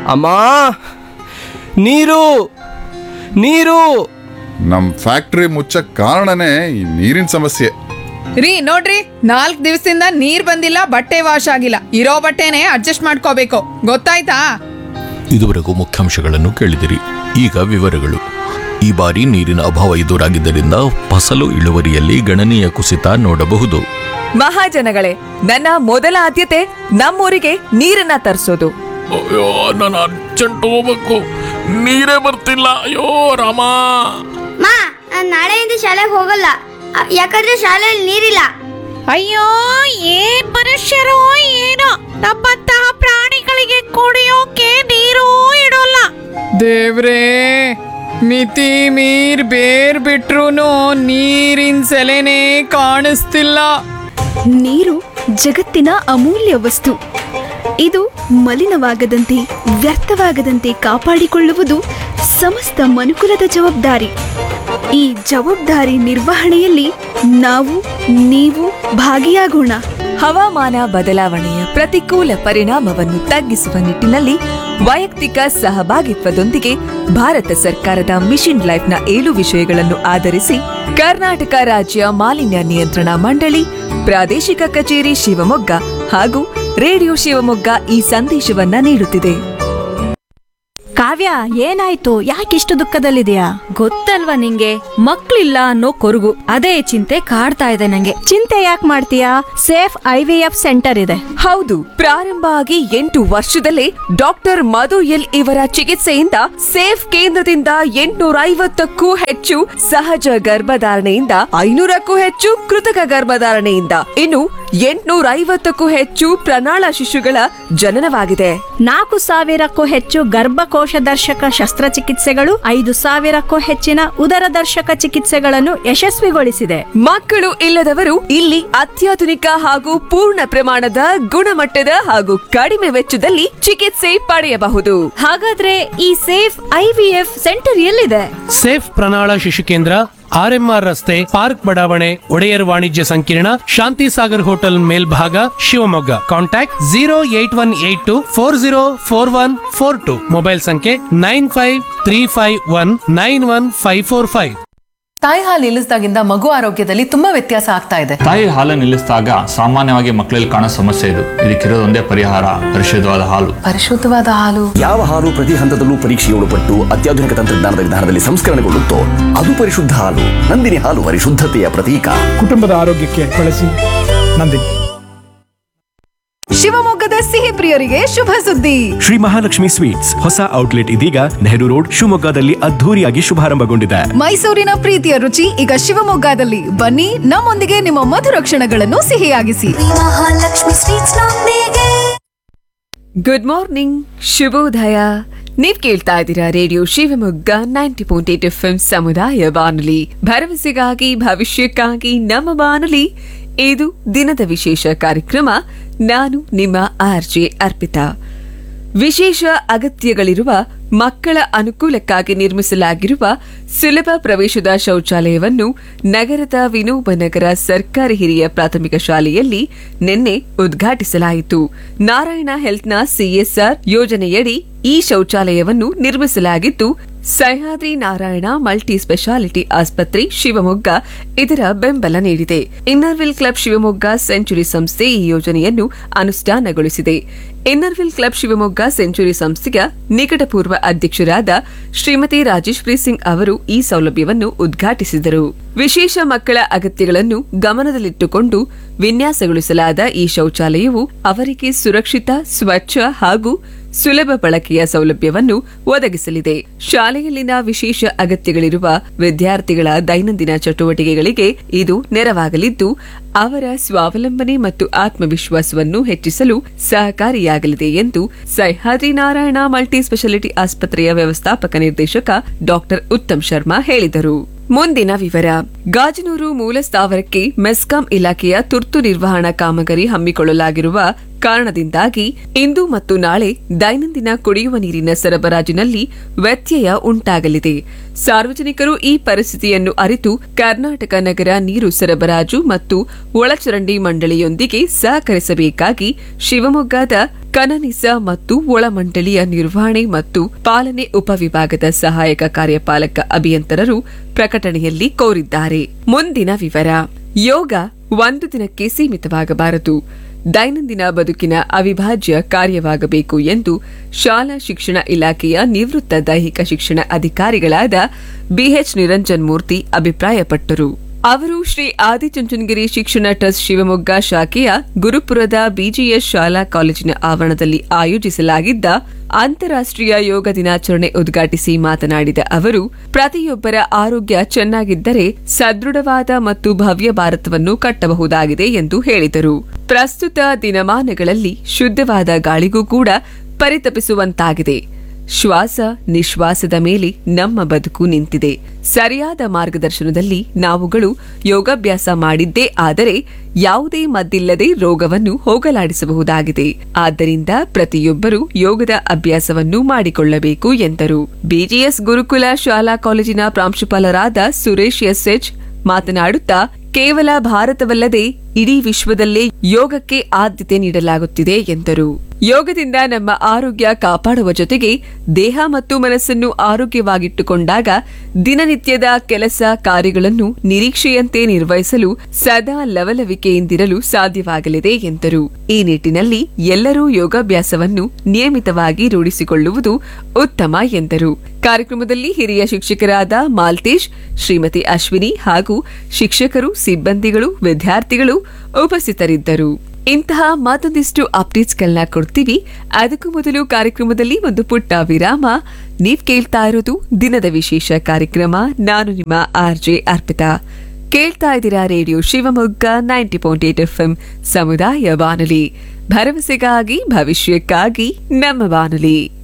ಅಮ್ಮ ನೀರು ನೀರು ನಮ್ ಫ್ಯಾಕ್ಟ್ರಿ ಮುಚ್ಚಕ್ ಕಾರಣನೇ ಈ ನೀರಿನ ಸಮಸ್ಯೆ ರೀ ನೋಡ್ರಿ ನಾಲ್ಕ್ ದಿವಸದಿಂದ ನೀರ್ ಬಂದಿಲ್ಲ ಬಟ್ಟೆ ವಾಶ್ ಆಗಿಲ್ಲ ಇರೋ ಬಟ್ಟೆನೆ ಅಡ್ಜಸ್ಟ್ ಮಾಡ್ಕೋಬೇಕು ಗೊತ್ತಾಯ್ತಾ ಇದುವರೆಗೂ ಮುಖ್ಯಾಂಶಗಳನ್ನು ಕೇಳಿದಿರಿ ಈಗ ವಿವರಗಳು ಈ ಬಾರಿ ನೀರಿನ ಅಭಾವ ಎದುರಾಗಿದ್ದರಿಂದ ಫಸಲು ಇಳುವರಿಯಲ್ಲಿ ಗಣನೀಯ ಕುಸಿತ ನೋಡಬಹುದು ಮಹಾಜನಗಳೇ ನನ್ನ ಮೊದಲ ಆದ್ಯತೆ ನಮ್ಮೂರಿಗೆ ನೀರನ್ನ ತರಿಸೋದು ಅಯ್ಯೋ ನಾನು ಅರ್ಜೆಂಟ್ ಹೋಗ್ಬೇಕು ನೀರೇ ಬರ್ತಿಲ್ಲ ಅಯ್ಯೋ ರಾಮ ಮಾ ನಾನ್ ನಾಳೆಯಿಂದ ಶಾಲೆಗೆ ಹೋಗಲ್ಲ ಅ- ಯಾಕಂದ್ರೆ ಶಾಲೆಯಲ್ಲಿ ನೀರಿಲ್ಲ ಅಯ್ಯೋ ಏನ್ ಮನುಷ್ಯರೋ ಏನೋ ನಮ್ಮಂತಹ ಪ್ರಾಣಿಗಳಿಗೆ ಕುಡಿಯೋಕೆ ನೀರು ಇಡೋಲ್ಲ ದೇವ್ರೇ ಮಿತಿ ಮೀರ್ ಬೇರ್ ಬಿಟ್ರುನು ನೀರಿನ ಸೆಲೆನೇ ಕಾಣಿಸ್ತಿಲ್ಲ ನೀರು ಜಗತ್ತಿನ ಅಮೂಲ್ಯ ವಸ್ತು ಇದು ಮಲಿನವಾಗದಂತೆ ವ್ಯರ್ಥವಾಗದಂತೆ ಕಾಪಾಡಿಕೊಳ್ಳುವುದು ಸಮಸ್ತ ಮನುಕುಲದ ಜವಾಬ್ದಾರಿ ಈ ಜವಾಬ್ದಾರಿ ನಿರ್ವಹಣೆಯಲ್ಲಿ ನಾವು ನೀವು ಭಾಗಿಯಾಗೋಣ ಹವಾಮಾನ ಬದಲಾವಣೆಯ ಪ್ರತಿಕೂಲ ಪರಿಣಾಮವನ್ನು ತಗ್ಗಿಸುವ ನಿಟ್ಟಿನಲ್ಲಿ ವೈಯಕ್ತಿಕ ಸಹಭಾಗಿತ್ವದೊಂದಿಗೆ ಭಾರತ ಸರ್ಕಾರದ ಮಿಷನ್ ಲೈಫ್ನ ಏಳು ವಿಷಯಗಳನ್ನು ಆಧರಿಸಿ ಕರ್ನಾಟಕ ರಾಜ್ಯ ಮಾಲಿನ್ಯ ನಿಯಂತ್ರಣ ಮಂಡಳಿ ಪ್ರಾದೇಶಿಕ ಕಚೇರಿ ಶಿವಮೊಗ್ಗ ಹಾಗೂ ರೇಡಿಯೋ ಶಿವಮೊಗ್ಗ ಈ ಸಂದೇಶವನ್ನ ನೀಡುತ್ತಿದೆ ಕಾವ್ಯ ಏನಾಯ್ತು ಯಾಕಿಷ್ಟು ದುಃಖದಲ್ಲಿದೆಯಾ ಗೊತ್ತಲ್ವಾ ನಿಂಗೆ ಮಕ್ಳಿಲ್ಲ ಅನ್ನೋ ಕೊರಗು ಅದೇ ಚಿಂತೆ ಕಾಡ್ತಾ ಇದೆ ನಂಗೆ ಚಿಂತೆ ಯಾಕೆ ಮಾಡ್ತೀಯಾ safe I V F centre ಇದೆ ಹೌದು ಪ್ರಾರಂಭ ಆಗಿ ಎಂಟು ವರ್ಷದಲ್ಲೇ ಡಾಕ್ಟರ್ ಮಧು ಎಲ್ ಇವರ ಚಿಕಿತ್ಸೆಯಿಂದ ಸೇಫ್ ಕೇಂದ್ರದಿಂದ ಎಂಟುನೂರ ಐವತ್ತಕ್ಕೂ ಹೆಚ್ಚು ಸಹಜ ಗರ್ಭಧಾರಣೆಯಿಂದ ಐನೂರಕ್ಕೂ ಹೆಚ್ಚು ಕೃತಕ ಗರ್ಭಧಾರಣೆಯಿಂದ ಇನ್ನು ಎಂಟುನೂರ ಐವತ್ತಕ್ಕೂ ಹೆಚ್ಚು ಪ್ರಣಾಳ ಶಿಶುಗಳ ಜನನವಾಗಿದೆ ನಾಲ್ಕು ಸಾವಿರಕ್ಕೂ ಹೆಚ್ಚು ಗರ್ಭಕೋಶ ದರ್ಶಕ ಶಸ್ತ್ರಚಿಕಿತ್ಸೆಗಳು ಐದು ಸಾವಿರಕ್ಕೂ ಹೆಚ್ಚಿನ ಉದರ ದರ್ಶಕ ಚಿಕಿತ್ಸೆಗಳನ್ನು ಯಶಸ್ವಿಗೊಳಿಸಿದೆ ಮಕ್ಕಳು ಇಲ್ಲದವರು ಇಲ್ಲಿ ಅತ್ಯಾಧುನಿಕ ಹಾಗೂ ಪೂರ್ಣ ಪ್ರಮಾಣದ ಗುಣಮಟ್ಟದ ಹಾಗೂ ಕಡಿಮೆ ವೆಚ್ಚದಲ್ಲಿ ಚಿಕಿತ್ಸೆ ಪಡೆಯಬಹುದು ಹಾಗಾದ್ರೆ ಈ safe I V F centre ಎಲ್ಲಿದೆ ಸೇಫ್ ಪ್ರಣಾಳ ಶಿಶು ಕೇಂದ್ರ ಆರ್ಎಂಆರ್ ರಸ್ತೆ ಪಾರ್ಕ್ ಬಡಾವಣೆ ಒಡೆಯರ್ ವಾಣಿಜ್ಯ ಸಂಕೀರ್ಣ ಶಾಂತಿ ಸಾಗರ್ ಹೋಟೆಲ್ ಮೇಲ್ಭಾಗ Shivamogga contact zero eight one eight two four zero four one four two mobile ಸಂಖ್ಯೆ nine five three five one nine one five four five ತಾಯಿ ಹಾಲು ನಿಲ್ಲಿಸಿದಾಗಿಂದ ಮಗು ಆರೋಗ್ಯದಲ್ಲಿ ತುಂಬಾ ವ್ಯತ್ಯಾಸ ಆಗ್ತಾ ಇದೆ ತಾಯಿ ಹಾಲು ನಿಲ್ಲಿಸಿದಾಗ ಸಾಮಾನ್ಯವಾಗಿ ಮಕ್ಕಳಲ್ಲಿ ಕಾಣೋ ಸಮಸ್ಯೆ ಇದು ಇದಕ್ಕಿರೋದೊಂದೇ ಪರಿಹಾರ ಪರಿಶುದ್ಧವಾದ ಹಾಲು ಪರಿಶುದ್ಧವಾದ ಹಾಲು ಯಾವ ಹಾಲು ಪ್ರತಿ ಹಂತದಲ್ಲೂ ಪರೀಕ್ಷೆಗೆ ಒಳಪಟ್ಟು ಅತ್ಯಾಧುನಿಕ ತಂತ್ರಜ್ಞಾನದ ವಿಧಾನದಲ್ಲಿ ಸಂಸ್ಕರಣೆಗೊಳ್ಳುತ್ತೋ ಅದು ಪರಿಶುದ್ಧ ಹಾಲು ನಂದಿನಿ ಹಾಲು ಪರಿಶುದ್ಧತೆಯ ಪ್ರತೀಕ ಕುಟುಂಬದ ಆರೋಗ್ಯಕ್ಕೆ ಬಳಸಿ ನಂದಿನಿ ಶಿವಮೊಗ್ಗದ ಸಿಹಿ ಪ್ರಿಯರಿಗೆ ಶುಭ ಸುದ್ದಿ ಶ್ರೀ ಮಹಾಲಕ್ಷ್ಮಿ ಸ್ವೀಟ್ಸ್ ಹೊಸ ಔಟ್ಲೆಟ್ ಇದೀಗ ನೆಹರು ರೋಡ್ ಶಿವಮೊಗ್ಗದಲ್ಲಿ ಅದ್ಧೂರಿಯಾಗಿ ಶುಭಾರಂಭಗೊಂಡಿದೆ ಮೈಸೂರಿನ ಪ್ರೀತಿಯ ರುಚಿ ಈಗ ಶಿವಮೊಗ್ಗದಲ್ಲಿ ಬನ್ನಿ ನಮ್ಮೊಂದಿಗೆ ನಿಮ್ಮ ಮಧುರ ಕ್ಷಣಗಳನ್ನು ಸಿಹಿಯಾಗಿಸಿ ಗುಡ್ ಮಾರ್ನಿಂಗ್ ಶುಭೋದಯ ನೀವ್ ಕೇಳ್ತಾ ಇದ್ದೀರಾ radio Shivamogga ninety point eight F M ಸಮುದಾಯ ಬಾನುಲಿ ಭರವಸೆಗಾಗಿ ಭವಿಷ್ಯಕ್ಕಾಗಿ ನಮ್ಮ ಬಾನುಲಿ ಇದು ದಿನದ ವಿಶೇಷ ಕಾರ್ಯಕ್ರಮ ನಾನು ನಿಮ್ಮ ಆರ್ಜೆ ಅರ್ಪಿತಾ ವಿಶೇಷ ಅಗತ್ಯಗಳಿರುವ ಮಕ್ಕಳ ಅನುಕೂಲಕ್ಕಾಗಿ ನಿರ್ಮಿಸಲಾಗಿರುವ ಸುಲಭ ಪ್ರವೇಶದ ಶೌಚಾಲಯವನ್ನು ನಗರದ ವಿನೋಬನಗರ ಸರ್ಕಾರಿ ಹಿರಿಯ ಪ್ರಾಥಮಿಕ ಶಾಲೆಯಲ್ಲಿ ನಿನ್ನೆ ಉದ್ಘಾಟಿಸಲಾಯಿತು ನಾರಾಯಣ ಹೆಲ್ತ್ನ ಸಿಎಸ್ಆರ್ ಯೋಜನೆಯಡಿ ಈ ಶೌಚಾಲಯವನ್ನು ನಿರ್ಮಿಸಲಾಗಿದ್ದು ಸಹ್ಯಾದ್ರಿ ನಾರಾಯಣ ಮಲ್ಟಿ ಸ್ಪೆಷಾಲಿಟಿ ಆಸ್ಪತ್ರೆ ಶಿವಮೊಗ್ಗ ಇದರ ಬೆಂಬಲ ನೀಡಿದೆ ಇನ್ನರ್ವಿಲ್ ಕ್ಲಬ್ ಶಿವಮೊಗ್ಗ ಸೆಂಚುರಿ ಸಂಸ್ಥೆ ಈ ಯೋಜನೆಯನ್ನು ಅನುಷ್ಠಾನಗೊಳಿಸಿದೆ ಇನ್ನರ್ವಿಲ್ ಕ್ಲಬ್ ಶಿವಮೊಗ್ಗ ಸೆಂಚುರಿ ಸಂಸ್ಥೆಯ ನಿಕಟಪೂರ್ವ ಅಧ್ಯಕ್ಷರಾದ ಶ್ರೀಮತಿ ರಾಜೇಶ್ವರಿ ಸಿಂಗ್ ಅವರು ಈ ಸೌಲಭ್ಯವನ್ನು ಉದ್ಘಾಟಿಸಿದರು ವಿಶೇಷ ಮಕ್ಕಳ ಅಗತ್ಯಗಳನ್ನು ಗಮನದಲ್ಲಿಟ್ಟುಕೊಂಡು ವಿನ್ಯಾಸಗೊಳಿಸಲಾದ ಈ ಶೌಚಾಲಯವು ಅವರಿಗೆ ಸುರಕ್ಷಿತ ಸ್ವಚ್ಛ ಹಾಗೂ ಸುಲಭ ಬಳಕೆಯ ಸೌಲಭ್ಯವನ್ನು ಒದಗಿಸಲಿದೆ ಶಾಲೆಯಲ್ಲಿನ ವಿಶೇಷ ಅಗತ್ಯಗಳಿರುವ ವಿದ್ಯಾರ್ಥಿಗಳ ದೈನಂದಿನ ಚಟುವಟಿಕೆಗಳಿಗೆ ಇದು ನೆರವಾಗಲಿದ್ದು ಅವರ ಸ್ವಾವಲಂಬನೆ ಮತ್ತು ಆತ್ಮವಿಶ್ವಾಸವನ್ನು ಹೆಚ್ಚಿಸಲು ಸಹಕಾರಿಯಾಗಲಿದೆ ಎಂದು ಸಹ್ಯಾದ್ರಿ ನಾರಾಯಣ ಮಲ್ಟಿ ಸ್ಪೆಷಾಲಿಟಿ ಆಸ್ಪತ್ರೆಯ ವ್ಯವಸ್ಥಾಪಕ ನಿರ್ದೇಶಕ ಡಾಕ್ಟರ್ ಉತ್ತಮ್ ಶರ್ಮಾ ಹೇಳಿದರು ಮುಂದಿನ ವಿವರ ಗಾಜನೂರು ಮೂಲ ಸ್ಥಾವರಕ್ಕೆ ಮೆಸ್ಕಾಂ ಇಲಾಖೆಯ ತುರ್ತು ನಿರ್ವಹಣಾ ಕಾಮಗಾರಿ ಹಮ್ಮಿಕೊಳ್ಳಲಾಗಿರುವ ಕಾರಣದಿಂದಾಗಿ ಇಂದು ಮತ್ತು ನಾಳೆ ದೈನಂದಿನ ಕುಡಿಯುವ ನೀರಿನ ಸರಬರಾಜಿನಲ್ಲಿ ವ್ಯತ್ಯಯ ಉಂಟಾಗಲಿದೆ ಸಾರ್ವಜನಿಕರು ಈ ಪರಿಸ್ಥಿತಿಯನ್ನು ಅರಿತು ಕರ್ನಾಟಕ ನಗರ ನೀರು ಸರಬರಾಜು ಮತ್ತು ಒಳಚರಂಡಿ ಮಂಡಳಿಯೊಂದಿಗೆ ಸಹಕರಿಸಬೇಕಾಗಿ ಶಿವಮೊಗ್ಗದ ಕನನಿಸ ಮತ್ತು ಒಳಮಂಡಳಿಯ ನಿರ್ವಹಣೆ ಮತ್ತು ಪಾಲನೆ ಉಪವಿಭಾಗದ ಸಹಾಯಕ ಕಾರ್ಯಪಾಲಕ ಅಭಿಯಂತರರು ಪ್ರಕಟಣೆಯಲ್ಲಿ ಕೋರಿದ್ದಾರೆ ಮುಂದಿನ ವಿವರ ಯೋಗ ಒಂದು ದಿನಕ್ಕೆ ಸೀಮಿತವಾಗಬಾರದು ದೈನಂದಿನ ಬದುಕಿನ ಅವಿಭಾಜ್ಯ ಕಾರ್ಯವಾಗಬೇಕು ಎಂದು ಶಾಲಾ ಶಿಕ್ಷಣ ಇಲಾಖೆಯ ನಿವೃತ್ತ ದೈಹಿಕ ಶಿಕ್ಷಣ ಅಧಿಕಾರಿಗಳಾದ ಬಿಎಚ್ ನಿರಂಜನ್ ಮೂರ್ತಿ ಅಭಿಪ್ರಾಯಪಟ್ಟರು ಅವರು ಶ್ರೀ ಆದಿಚುಂಚನಗಿರಿ ಶಿಕ್ಷಣ ಟ್ರಸ್ಟ್ ಶಿವಮೊಗ್ಗ ಶಾಖೆಯ ಗುರುಪುರದ ಬಿಜಿಎಸ್ ಶಾಲಾ ಕಾಲೇಜಿನ ಆವರಣದಲ್ಲಿ ಆಯೋಜಿಸಲಾಗಿದ್ದ ಅಂತಾರಾಷ್ಟ್ರೀಯ ಯೋಗ ದಿನಾಚರಣೆ ಉದ್ಘಾಟಿಸಿ ಮಾತನಾಡಿದ ಅವರು ಪ್ರತಿಯೊಬ್ಬರ ಆರೋಗ್ಯ ಚೆನ್ನಾಗಿದ್ದರೆ ಸದೃಢವಾದ ಮತ್ತು ಭವ್ಯ ಭಾರತವನ್ನು ಕಟ್ಟಬಹುದಾಗಿದೆ ಎಂದು ಹೇಳಿದರು ಪ್ರಸ್ತುತ ದಿನಮಾನಗಳಲ್ಲಿ ಶುದ್ಧವಾದ ಗಾಳಿಗೂ ಕೂಡ ಪರಿತಪಿಸುವಂತಾಗಿದೆ ಶ್ವಾಸ ನಿಶ್ವಾಸದ ಮೇಲೆ ನಮ್ಮ ಬದುಕು ನಿಂತಿದೆ ಸರಿಯಾದ ಮಾರ್ಗದರ್ಶನದಲ್ಲಿ ನಾವುಗಳು ಯೋಗಾಭ್ಯಾಸ ಮಾಡಿದ್ದೇ ಆದರೆ ಯಾವುದೇ ಮದ್ದಿಲ್ಲದೆ ರೋಗವನ್ನು ಹೋಗಲಾಡಿಸಬಹುದಾಗಿದೆ ಆದ್ದರಿಂದ ಪ್ರತಿಯೊಬ್ಬರೂ ಯೋಗದ ಅಭ್ಯಾಸವನ್ನು ಮಾಡಿಕೊಳ್ಳಬೇಕು ಎಂದರು ಬಿಜಿಎಸ್ ಗುರುಕುಲ ಶಾಲಾ ಕಾಲೇಜಿನ ಪ್ರಾಂಶುಪಾಲರಾದ ಸುರೇಶ್ ಎಸ್ಎಚ್ ಮಾತನಾಡುತ್ತಾ ಕೇವಲ ಭಾರತವಲ್ಲದೆ ಇಡೀ ವಿಶ್ವದಲ್ಲೇ ಯೋಗಕ್ಕೆ ಆದ್ಯತೆ ನೀಡಲಾಗುತ್ತಿದೆ ಎಂದರು ಯೋಗದಿಂದ ನಮ್ಮ ಆರೋಗ್ಯ ಕಾಪಾಡುವ ಜೊತೆಗೆ ದೇಹ ಮತ್ತು ಮನಸ್ಸನ್ನು ಆರೋಗ್ಯವಾಗಿಟ್ಟುಕೊಂಡಾಗ ದಿನನಿತ್ಯದ ಕೆಲಸ ಕಾರ್ಯಗಳನ್ನು ನಿರೀಕ್ಷೆಯಂತೆ ನಿರ್ವಹಿಸಲು ಸದಾ ಲವಲವಿಕೆಯಿಂದಿರಲು ಸಾಧ್ಯವಾಗಲಿದೆ ಎಂದರು ಈ ನಿಟ್ಟಿನಲ್ಲಿ ಎಲ್ಲರೂ ಯೋಗಾಭ್ಯಾಸವನ್ನು ನಿಯಮಿತವಾಗಿ ರೂಢಿಸಿಕೊಳ್ಳುವುದು ಉತ್ತಮ ಎಂದರು ಕಾರ್ಯಕ್ರಮದಲ್ಲಿ ಹಿರಿಯ ಶಿಕ್ಷಕರಾದ ಮಾಲ್ತೇಶ್ ಶ್ರೀಮತಿ ಅಶ್ವಿನಿ ಹಾಗೂ ಶಿಕ್ಷಕರು ಸಿಬ್ಬಂದಿಗಳು ವಿದ್ಯಾರ್ಥಿಗಳು ಉಪಸ್ಥಿತರಿದ್ದರು ಇಂತಹ ಮತ್ತೊಂದಿಷ್ಟು ಅಪ್ಡೇಟ್ಸ್ಗಳನ್ನ ಕೊಡ್ತೀವಿ ಅದಕ್ಕೂ ಮೊದಲು ಕಾರ್ಯಕ್ರಮದಲ್ಲಿ ಒಂದು ಪುಟ್ಟ ವಿರಾಮ ನೀವ್ ಕೇಳ್ತಾ ಇರೋದು ದಿನದ ವಿಶೇಷ ಕಾರ್ಯಕ್ರಮ ನಾನು ನಿಮ್ಮ ಆರ್ ಜೆ ಅರ್ಪಿತಾ ಕೇಳ್ತಾ ಇದ್ದೀರಾ radio Shivamogga ninety point eight F ಸಮುದಾಯ ಬಾನುಲಿ ಭರವಸೆಗಾಗಿ ಭವಿಷ್ಯಕ್ಕಾಗಿ ನಮ್ಮ ಬಾನುಲಿ